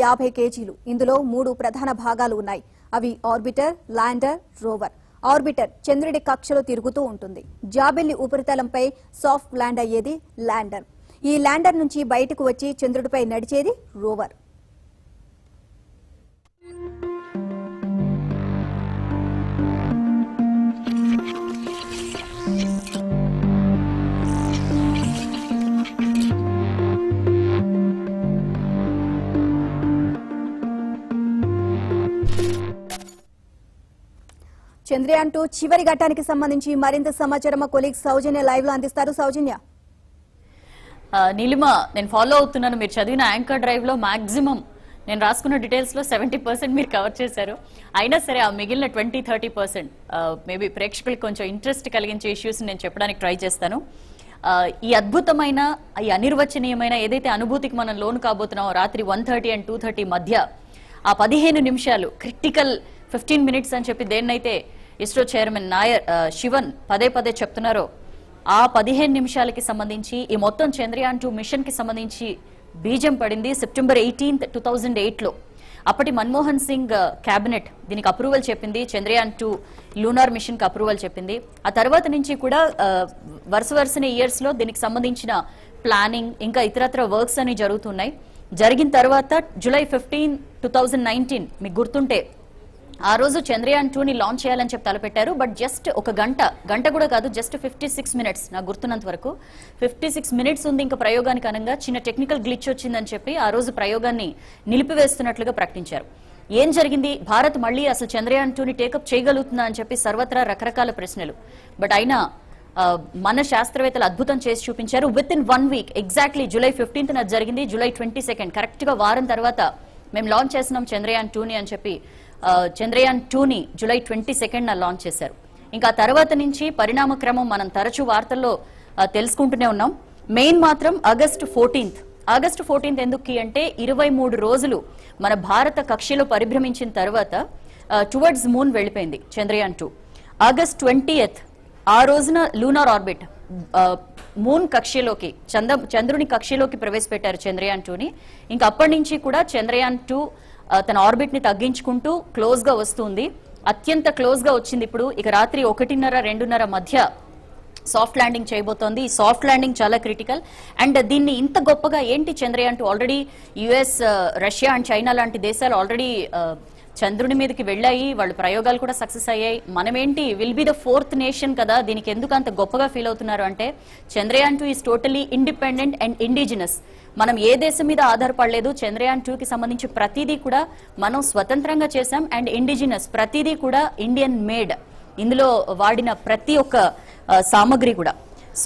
యాభై కేజీలు ఇందులో మూడు ప్రధాన భాగాలు ఉన్నాయి అవి ఆర్బిటర్ ల్యాండర్ రోవర్ ఆర్బిటర్ చంద్రుడి కక్షలో తిరుగుతూ ఉంటుంది జాబిల్లి ఉపరితలంపై సాఫ్ట్ ల్యాండ్ అయ్యేది ల్యాండర్ ఈ ల్యాండర్ నుంచి బయటకు వచ్చి చంద్రుడిపై నడిచేది రోవర్ చంద్రయాన్ టూ చివరి ఘట్టానికి సంబంధించి మరింత సమాచారం మా కొలీగ్ సౌజన్య లైవ్ లో అందిస్తారు సౌజన్య ఆ, నీలిమ నేను ఫాలో అవుతున్నాను మీరు చదివిన యాంకర్ డ్రైవ్ లో మాక్సిమం నేను రాసుకున్న డీటెయిల్స్ లో సెవెంటీ పర్సెంట్ మీరు కవర్ చేశారు అయినా సరే ఆ మిగిలిన ట్వంటీ థర్టీ పర్సెంట్ మేబీ ప్రేక్షకులకు కొంచెం ఇంట్రెస్ట్ కలిగించే ఇష్యూస్ నేను చెప్పడానికి ట్రై చేస్తాను ఆ, ఈ అద్భుతమైన ఈ అనిర్వచనీయమైన ఏదైతే అనుభూతికి మనం లోన్ కాబోతున్నామో రాత్రి one thirty and two thirty మధ్య ఆ పదిహేను నిమిషాలు క్రిటికల్ ఫిఫ్టీన్ మినిట్స్ అని చెప్పి దేన్నైతే ఇస్రో చైర్మన్ నాయర్ ఆ, శివన్ పదే పదే చెప్తున్నారో ఆ పదిహేను నిమిషాలకి సంబంధించి ఈ మొత్తం చంద్రయాన్ టూ మిషన్ కి సంబంధించి బీజం పడింది September eighteenth two thousand eight లో అప్పటి మన్మోహన్ సింగ్ కేబినెట్ దీనికి అప్రూవల్ చెప్పింది చంద్రయాన్ టూ లూనార్ మిషన్ కి అప్రూవల్ చెప్పింది ఆ తర్వాత నుంచి కూడా ఆ, వరుస వరుసనే ఇయర్స్ లో దీనికి సంబంధించిన ప్లానింగ్ ఇంకా ఇతరత్ర వర్క్స్ అని జరుగుతున్నాయి జరిగిన తర్వాత July fifteen two thousand nineteen మీకు గుర్తుంటే ఆ రోజు చంద్రయాన్ టూ ని లాంచ్ చేయాలని చెప్పి తలపెట్టారు బట్ జస్ట్ ఒక గంట గంట కూడా కాదు జస్ట్ ఫిఫ్టీ సిక్స్ మినిట్స్ నాకు గుర్తున్నంత వరకు ఫిఫ్టీ సిక్స్ మినిట్స్ ఉంది ఇంకా ప్రయోగానికి అనగా చిన్న టెక్నికల్ గ్లిచ్ వచ్చిందని చెప్పి ఆ రోజు ప్రయోగాన్ని నిలిపివేస్తున్నట్లుగా ప్రకటించారు ఏం జరిగింది భారత్ మళ్ళీ అసలు చంద్రయాన్ టూ ని టేకప్ చేయగలుగుతుందా అని చెప్పి సర్వత్రా రకరకాల ప్రశ్నలు బట్ అయినా ఆ, మన శాస్త్రవేత్తలు అద్భుతం చేసి చూపించారు within one week exactly July fifteenth అది జరిగింది జూలై ట్వంటీ సెకండ్ కరెక్ట్ గా వారం తర్వాత మేము లాంచ్ చేస్తున్నాం చంద్రయాన్ టూని అని చెప్పి ఆ, చంద్రయాన్ టూని జూలై ట్వంటీ సెకండ్ లాంచ్ చేశారు ఇంకా ఆ తర్వాత నుంచి పరిణామ క్రమం మనం తరచూ వార్తల్లో ఆ, తెలుసుకుంటూనే ఉన్నాం మెయిన్ మాత్రం ఆగస్టు ఫోర్టీన్త్ ఆగస్టు ఫోర్టీన్త్ ఎందుకు అంటే ఇరవై మూడు రోజులు మన భారత కక్షలో పరిభ్రమించిన తర్వాత టువర్డ్స్ మూన్ వెళ్ళిపోయింది చంద్రయాన్ టూ ఆగస్ట్ ట్వంటీయత్ ఆ రోజున లూనార్ ఆర్బిట్ మూన్ కక్షలోకి చంద చంద్రుని కక్షలోకి ప్రవేశపెట్టారు చంద్రయాన్ టూని ఇంకా అప్పటి నుంచి కూడా చంద్రయాన్ టూ తన ఆర్బిట్ ని తగ్గించుకుంటూ క్లోజ్ గా వస్తుంది అత్యంత క్లోజ్ గా వచ్చింది ఇప్పుడు ఇక రాత్రి ఒకటిన్నర రెండున్నర మధ్య సాఫ్ట్ ల్యాండింగ్ చేయబోతోంది ఈ సాఫ్ట్ ల్యాండింగ్ చాలా క్రిటికల్ అండ్ దీన్ని ఇంత గొప్పగా ఏంటి Chandrayaan two already US Russia and China లాంటి దేశాలు ఆల్రెడీ చంద్రుని మీదకి వెళ్ళాయి వాళ్ళు ప్రయోగాలు కూడా సక్సెస్ అయ్యాయి మనమేంటి will be the fourth nation కదా దీనికి ఎందుకు అంత గొప్పగా ఫీల్ అవుతున్నారు అంటే Chandrayaan two is totally independent and indigenous మనం ఏ దేశం మీద ఆధారపడలేదు చంద్రయాన్ టూ కి సంబంధించి ప్రతిదీ కూడా మనం స్వతంత్రంగా చేశాం అండ్ ఇండిజినస్ ప్రతిదీ కూడా ఇండియన్ మేడ్ ఇందులో వాడిన ప్రతి ఒక్క ఆ, సామగ్రి కూడా సో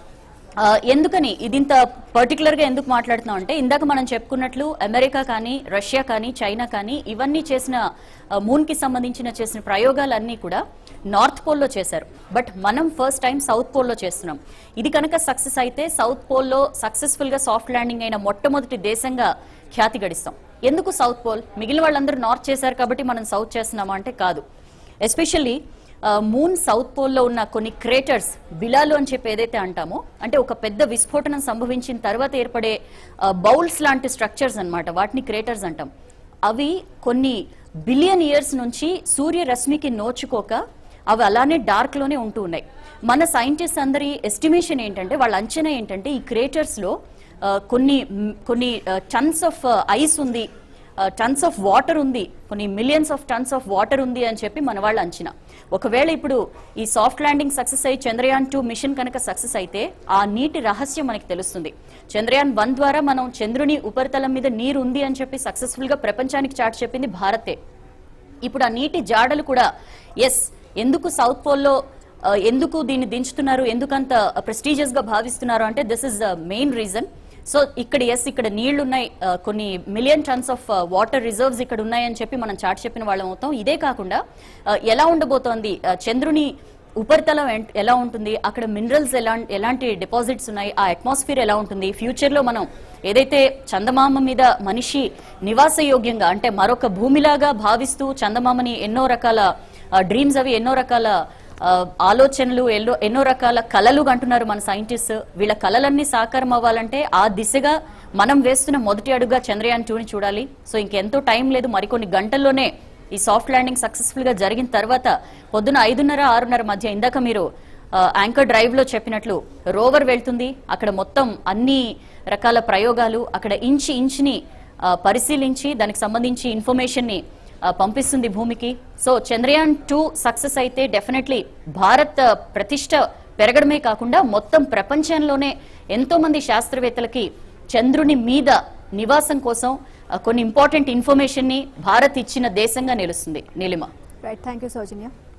ఆ, ఎందుకని ఇది ఇంత పర్టికులర్ గా ఎందుకు మాట్లాడుతున్నాం అంటే ఇందాక మనం చెప్పుకున్నట్లు అమెరికా కానీ రష్యా కానీ చైనా కానీ ఇవన్నీ చేసిన మూన్ కి సంబంధించిన చేసిన ప్రయోగాలన్నీ కూడా నార్త్ పోల్లో చేశారు బట్ మనం ఫస్ట్ టైం సౌత్ పోల్లో చేస్తున్నాం ఇది కనుక సక్సెస్ అయితే సౌత్ పోల్లో సక్సెస్ఫుల్ గా సాఫ్ట్ ల్యాండింగ్ అయిన మొట్టమొదటి దేశంగా ఖ్యాతి గడిస్తాం ఎందుకు సౌత్ పోల్ మిగిలిన వాళ్ళందరూ నార్త్ చేశారు కాబట్టి మనం సౌత్ చేస్తున్నామా అంటే కాదు ఎస్పెషల్లీ మూన్ సౌత్ పోల్లో ఉన్న కొన్ని క్రేటర్స్ బిలాలు అని చెప్పి ఏదైతే అంటామో అంటే ఒక పెద్ద విస్ఫోటనం సంభవించిన తర్వాత ఏర్పడే బౌల్స్ లాంటి స్ట్రక్చర్స్ అన్నమాట వాటిని క్రేటర్స్ అంటాం అవి కొన్ని బిలియన్ ఇయర్స్ నుంచి సూర్యరశ్మికి నోచుకోక అవి అలానే డార్క్ లోనే ఉంటూ ఉన్నాయి మన సైంటిస్ట్ అందరి ఎస్టిమేషన్ ఏంటంటే వాళ్ళ అంచనా ఏంటంటే ఈ క్రేటర్స్ లో ఆ, కొన్ని మ్, కొన్ని టన్స్ ఆఫ్ ఐస్ ఉంది టన్స్ ఆఫ్ వాటర్ ఉంది కొన్ని millions of tons of water ఉంది అని చెప్పి మన వాళ్ళ అంచనా ఒకవేళ ఇప్పుడు ఈ సాఫ్ట్ ల్యాండింగ్ సక్సెస్ అయ్యి చంద్రయాన్ టూ మిషన్ కనుక సక్సెస్ అయితే ఆ నీటి రహస్యం మనకి తెలుస్తుంది చంద్రయాన్ వన్ ద్వారా మనం చంద్రుని ఉపరితలం మీద నీరు ఉంది అని చెప్పి సక్సెస్ఫుల్ గా ప్రపంచానికి చాటి చెప్పింది భారతే ఇప్పుడు ఆ నీటి జాడలు కూడా ఎస్ ఎందుకు సౌత్ పోల్లో ఆ, ఎందుకు దీన్ని దించుతున్నారు ఎందుకంత ప్రెస్టీజియస్ గా భావిస్తున్నారు అంటే this is the main reason so ఇక్కడ ఎస్ ఇక్కడ నీళ్లు ఉన్నాయి ఆ, కొన్ని million tons of water reserves ఇక్కడ ఉన్నాయని చెప్పి మనం చాటి చెప్పిన వాళ్ళం అవుతాం ఇదే కాకుండా ఆ, ఎలా ఉండబోతోంది ఆ, చంద్రుని ఉపరితలం ఎన్- ఎలా ఉంటుంది అక్కడ మినరల్స్ ఎలా ఎలాంటి డిపాజిట్స్ ఉన్నాయి ఆ అట్మాస్ఫియర్ ఎలా ఉంటుంది ఫ్యూచర్ లో మనం ఏదైతే చందమామ మీద మనిషి నివాసయోగ్యంగా అంటే మరొక భూమిలాగా భావిస్తూ చందమామని ఎన్నో రకాల డ్రీమ్స్ అవి ఎన్నో రకాల ఆ, ఆలోచనలు ఎన్నో ఎన్నో రకాల కళలు అంటున్నారు మన సైంటిస్ట్ వీళ్ళ కళలన్నీ సాకారం అవ్వాలంటే ఆ దిశగా మనం వేస్తున్న మొదటి అడుగుగా చంద్రయాన్ టూని చూడాలి సో ఇంకెంతో టైం లేదు మరికొన్ని గంటల్లోనే ఈ సాఫ్ట్ ల్యాండింగ్ సక్సెస్ఫుల్ గా జరిగిన తర్వాత పొద్దున ఐదున్నర ఆరున్నర మధ్య ఇందాక మీరు ఆ, యాంకర్ డ్రైవ్ లో చెప్పినట్లు రోవర్ వెళ్తుంది అక్కడ మొత్తం అన్ని రకాల ప్రయోగాలు అక్కడ ఇంచి ఇంచిని ఆ, పరిశీలించి దానికి సంబంధించి ఇన్ఫర్మేషన్ ని ఆ, పంపిస్తుంది భూమికి సో చంద్రయాన్ టూ సక్సెస్ అయితే డెఫినెట్లీ భారత్ ఆ, ప్రతిష్ట పెరగడమే కాకుండా మొత్తం ప్రపంచంలోనే ఎంతో మంది శాస్త్రవేత్తలకి చంద్రుని మీద నివాసం కోసం ఆ, కొన్ని ఇంపార్టెంట్ ఇన్ఫర్మేషన్ ని భారత్ ఇచ్చిన దేశంగా నిలుస్తుంది Neelima right thank you Soujanya